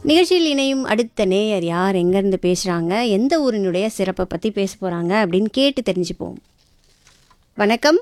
நிகழ்ச்சியில் இணையும் அடுத்த நேயர் யார் எங்கேருந்து பேசுகிறாங்க எந்த ஊரினுடைய சிறப்பை பற்றி பேச போகிறாங்க அப்படின்னு கேட்டு தெரிஞ்சுப்போம் வணக்கம்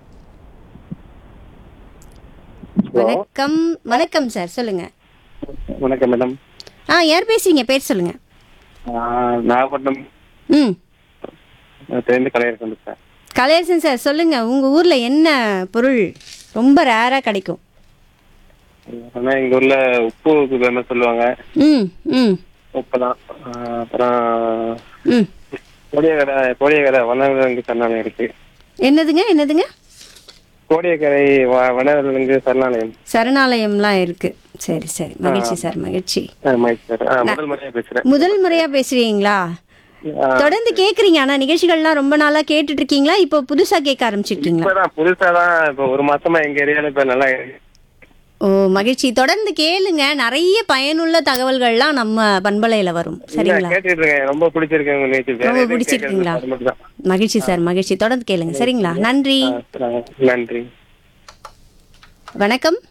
வணக்கம் வணக்கம் சார் சொல்லுங்க வணக்கம் மேடம் ஆ யார் பேசுறீங்க பேர் சொல்லுங்க நாகப்பட்டினம் ம் தெரிந்து கலையரசன் சார் கலையரசன் சார் சொல்லுங்க உங்க ஊர்ல என்ன பொருள் ரொம்ப ரேரா கிடைக்கும் ஆனால் எங்கள் ஊரில் உப்பு ஃபேமஸ் சொல்லுவாங்க ம் ம் உப்பு தான் அப்புறம் ம் கோடியக்கரை கோடியக்கரை வனவிலங்கு சரணாலயம் இருக்கு என்னதுங்க என்னதுங்க கோடியக்கரை வ- வனவிலங்கு சரணாலயம் சரணாலயம்லாம் இருக்கு சரி சரி மகிழ்ச்சி சார் மகிழ்ச்சி ஆ, மகேஷ் சார் ஆ முதல் முறையாக பேசுகிறேன் முதல் முறையா பேசுறீங்களா தொடர்ந்து கேக்குறீங்க ஆனா நிகழ்ச்சிகள்லாம் ரொம்ப நாளா கேட்டுட்டு இருக்கீங்களா இப்போ புதுசா கேட்க ஆரம்பிச்சிருக்கீங்களா இப்போதான் புதுசாக தான் இப்போ ஒரு மாசமா எங்கள் ஏரியாவில் இப்போ நல்லா ஓ மகிழ்ச்சி தொடர்ந்து கேளுங்க நிறைய பயனுள்ள தகவல்கள்லாம் நம்ம பண்பலையில வரும் சரிங்களா கேட்டுட்டு இருக்கேன் ரொம்ப பிடிச்சிருக்கு உங்க நிகழ்ச்சி வேற ரொம்ப எதுவும் பிடிச்சிருக்குங்களா? கேட்கறது அது மட்டும் தான். மகிழ்ச்சி சார் மகிழ்ச்சி தொடர்ந்து கேளுங்க சரிங்களா நன்றி ஆ, நன்றி வணக்கம்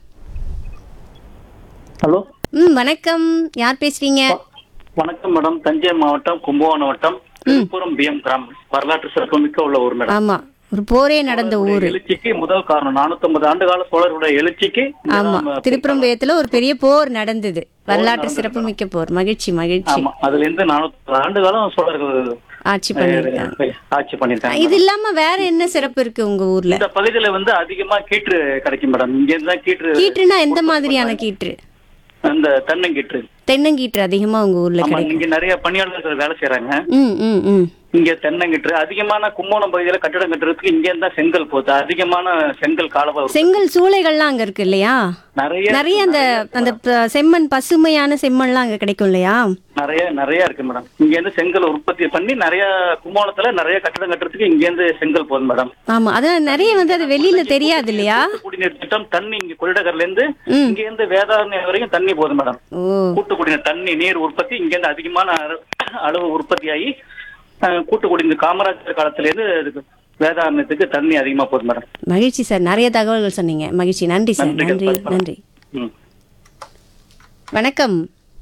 ஹலோ ம் வணக்கம் யார் பேசுறீங்க வணக்கம் மேடம் தஞ்சை மாவட்டம் கும்பகோணம் வட்டம் திருப்புரம் பிஎம் கிராமம் வரலாற்று சிறப்புமிக்க உள்ள ஊர் மேடம் ஆமா ஒரு போரே நடந்த ஊரு எழுச்சிக்கு முதல் காரணம் 450 ஆண்டு கால சோழர்களுடைய எழுச்சிக்கு இந்த ஆமா நம்ம- திருப்பரம்பயத்துல ஒரு பெரிய போர் நடந்தது வரலாற்று சிறப்புமிக்க போர் மகிழ்ச்சி மகிழ்ச்சி ஆமா அதுல இருந்து 450 ஆண்டு காலம் சோழர்கள் ஆட்சி பண்ணிருக்காங்க ஆட்சி பண்ணிருக்காங்க இது இல்லாம வேற என்ன சிறப்பு இருக்கு உங்க ஊர்ல இந்த பகுதியில வந்து அதிகமா கீற்று கிடைக்கும் மேடம் இங்க இருந்து தான் கீற்று கீற்றுனா எந்த மாதிரியான கீற்று அந்த தென்னங்கீற்று தென்னங்கீற்று அதிகமா உங்க ஊர்ல ஆமா கிடைக்கும் இங்க நிறைய பணியாளர்கள் வேலை செய்யறாங்க ம் ம் ம் இங்க தென்னங்கீற்று அதிகமான கும்போணம் பகுதியில கட்டிடம் கட்டுறதுக்கு இங்க இருந்தா செங்கல் போகுது அதிகமான செங்கல் காலவா செங்கல் சூளைகள்லாம் அங்க இருக்கு இல்லையா நிறைய நிறைய அந்த அந்த ப- செம்மண் பசுமையான செம்மண்லாம் அங்க கிடைக்கும் இல்லையா நிறைய நிறைய இருக்கு மேடம் இங்க இருந்து செங்கல் உற்பத்தி பண்ணி நிறைய கும்போணத்துல நிறைய கட்டடம் கட்டுறதுக்கு இங்க இருந்து செங்கல் போகுது மேடம் ஆமா அதான் நிறைய வந்து அது வெளியில தெரியாது இல்லையா குடிநீர் திட்டம் தண்ணி இங்க கொள்ளிடகர்ல இருந்து ம். இங்க இருந்து வேதாரண்யம் வரைக்கும் தண்ணி போகுது மேடம் ஓ கூட்டு குடிநீர் தண்ணி நீர் உற்பத்தி இங்க இருந்து அதிகமான அள- அளவு உற்பத்தியாகி அஹ், கூட்டு குடிநீர் காமராஜர் காலத்துல இருந்து இதுக்கு வேதாரண்யத்துக்கு தண்ணி அதிகமா போகுது மேடம் மகிழ்ச்சி சார் நிறைய தகவல்கள் சொன்னீங்க மகிழ்ச்சி நன்றி சார் நன்றிகள், நன்றி பரவாயில்ல. நன்றி ம். வணக்கம்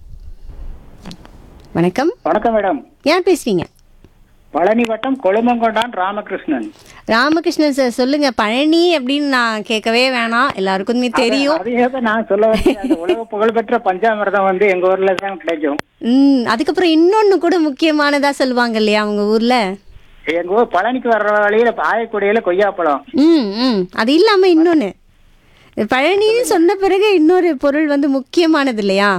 வணக்கம் வணக்கம் மேடம் யார் பேசுறீங்க பழனி வட்டம் கொழுமங்கொண்டான் ராமகிருஷ்ணன் ராமகிருஷ்ணன் சார் சொல்லுங்க பழனி அப்படின்னு நான் கேட்கவே வேணாம் எல்லாருக்குமே தெரியும் அதே தான் நான் சொல்ல வந்தேன் அந்த உலக புகழ்பெற்ற பஞ்சாமிர்தம் வந்து எங்க ஊர்ல தான் கிடைக்கும் ம் அதுக்கப்புறம் இன்னொன்னு கூட முக்கியமானதா சொல்லுவாங்க இல்லையா அவங்க ஊர்ல எங்க ஊர் பழனிக்கு வர்ற வழியில ஆயக்குடியில கொய்யாப்பழம் ம் ம் அது இல்லாம இன்னொன்னு பழனின்னு சொன்ன பிறகு இன்னொரு பொருள் வந்து முக்கியமானது இல்லையா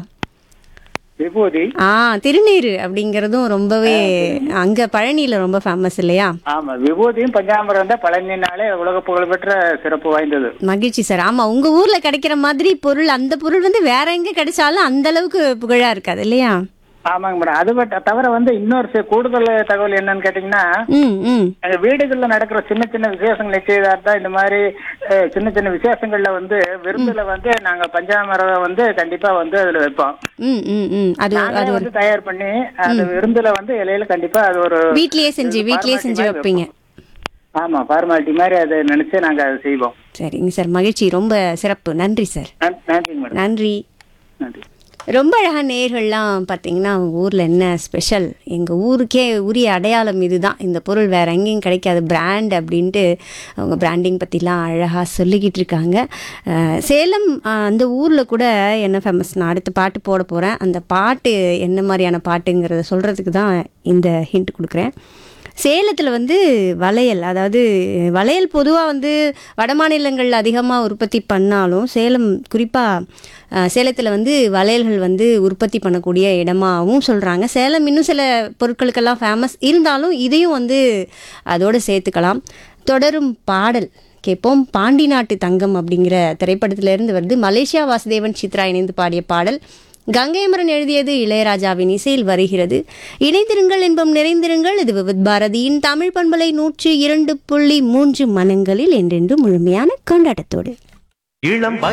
விபூதி ஆ திருநீரு அப்படிங்கறதும் ரொம்பவே அங்க பழனியில ரொம்ப ஃபேமஸ் இல்லையா ஆமா விபூதியும் பஞ்சாமிர்தம் தான் பழனினாலே உலக புகழ்பெற்ற சிறப்பு வாய்ந்தது மகிழ்ச்சி சார் ஆமா உங்க ஊர்ல கிடைக்கிற மாதிரி பொருள் அந்த பொருள் வந்து வேற எங்க கிடைச்சாலும் அந்த அளவுக்கு புகழா இருக்காது இல்லையா ஆமாங்க மேடம் அது பட் தவிர வந்து இன்னொரு சி- கூடுதல் தகவல் என்னன்னு கேட்டீங்கன்னா ம் ம் எங்க வீடுகள்ல நடக்கிற சின்ன சின்ன விசேஷங்கள் நிச்சயதார்த்தம் இந்த மாதிரி அஹ், சின்ன சின்ன விசேஷங்கள்ல வந்து விருந்துல வந்து நாங்க பஞ்சாமிரம் வந்து கண்டிப்பா வந்து அதுல வைப்போம் ம் ம் ம் அது நாங்களே அது ஒரு வந்து தயார் பண்ணி அந்த விருந்துல வந்து இலையில கண்டிப்பா அது ஒரு வீட்லயே செஞ்சு வீட்லயே செஞ்சு வைப்பீங்க ஆமா ஃபார்மாலிட்டி மாதிரி அதை நினைச்சு நாங்க அதை செய்வோம் சரிங்க சார் மகிழ்ச்சி ரொம்ப சிறப்பு நன்றி சார் நன்- நன்றிங்க மேடம் நன்றி நன்றி ரொம்ப அழகாக நேர்கள்லாம் பார்த்தீங்கன்னா அவங்க ஊரில் என்ன ஸ்பெஷல் எங்கள் ஊருக்கே உரிய அடையாளம் இதுதான் இந்த பொருள் வேறு எங்கேயும் கிடைக்காது பிராண்ட் அப்படின்ட்டு அவங்க பிராண்டிங் பற்றிலாம் அழகாக சொல்லிக்கிட்டு இருக்காங்க அஹ், சேலம் அஹ், அந்த ஊரில் கூட என்ன ஃபேமஸ் நான் அடுத்த பாட்டு போட போகிறேன் அந்த பாட்டு என்ன மாதிரியான பாட்டுங்கிறத சொல்கிறதுக்கு தான் இந்த ஹிண்ட் கொடுக்குறேன் சேலத்தில் வந்து வளையல் அதாவது வளையல் பொதுவாக வந்து வட மாநிலங்கள் அதிகமாக உற்பத்தி பண்ணாலும் சேலம் குறிப்பாக சேலத்தில் வந்து வளையல்கள் வந்து உற்பத்தி பண்ணக்கூடிய இடமாவும் சொல்கிறாங்க சேலம் இன்னும் சில பொருட்களுக்கெல்லாம் ஃபேமஸ் இருந்தாலும் இதையும் வந்து அதோடு சேர்த்துக்கலாம் தொடரும் பாடல் கேட்போம் பாண்டி நாட்டு தங்கம் அப்படிங்கிற திரைப்படத்திலிருந்து வருது மலேசியா வாசுதேவன் சித்ரா இணைந்து பாடிய பாடல் கங்கைமரன் எழுதியது இளையராஜாவின் இசையில் வருகிறது இணைந்திருங்கள் என்பம் நிறைந்திருங்கள் இது விவித் பாரதியின் தமிழ் பண்பலை நூற்றி இரண்டு புள்ளி மூன்று மனங்களில் என்றென்று முழுமையான கொண்டாட்டத்தோடு இளம்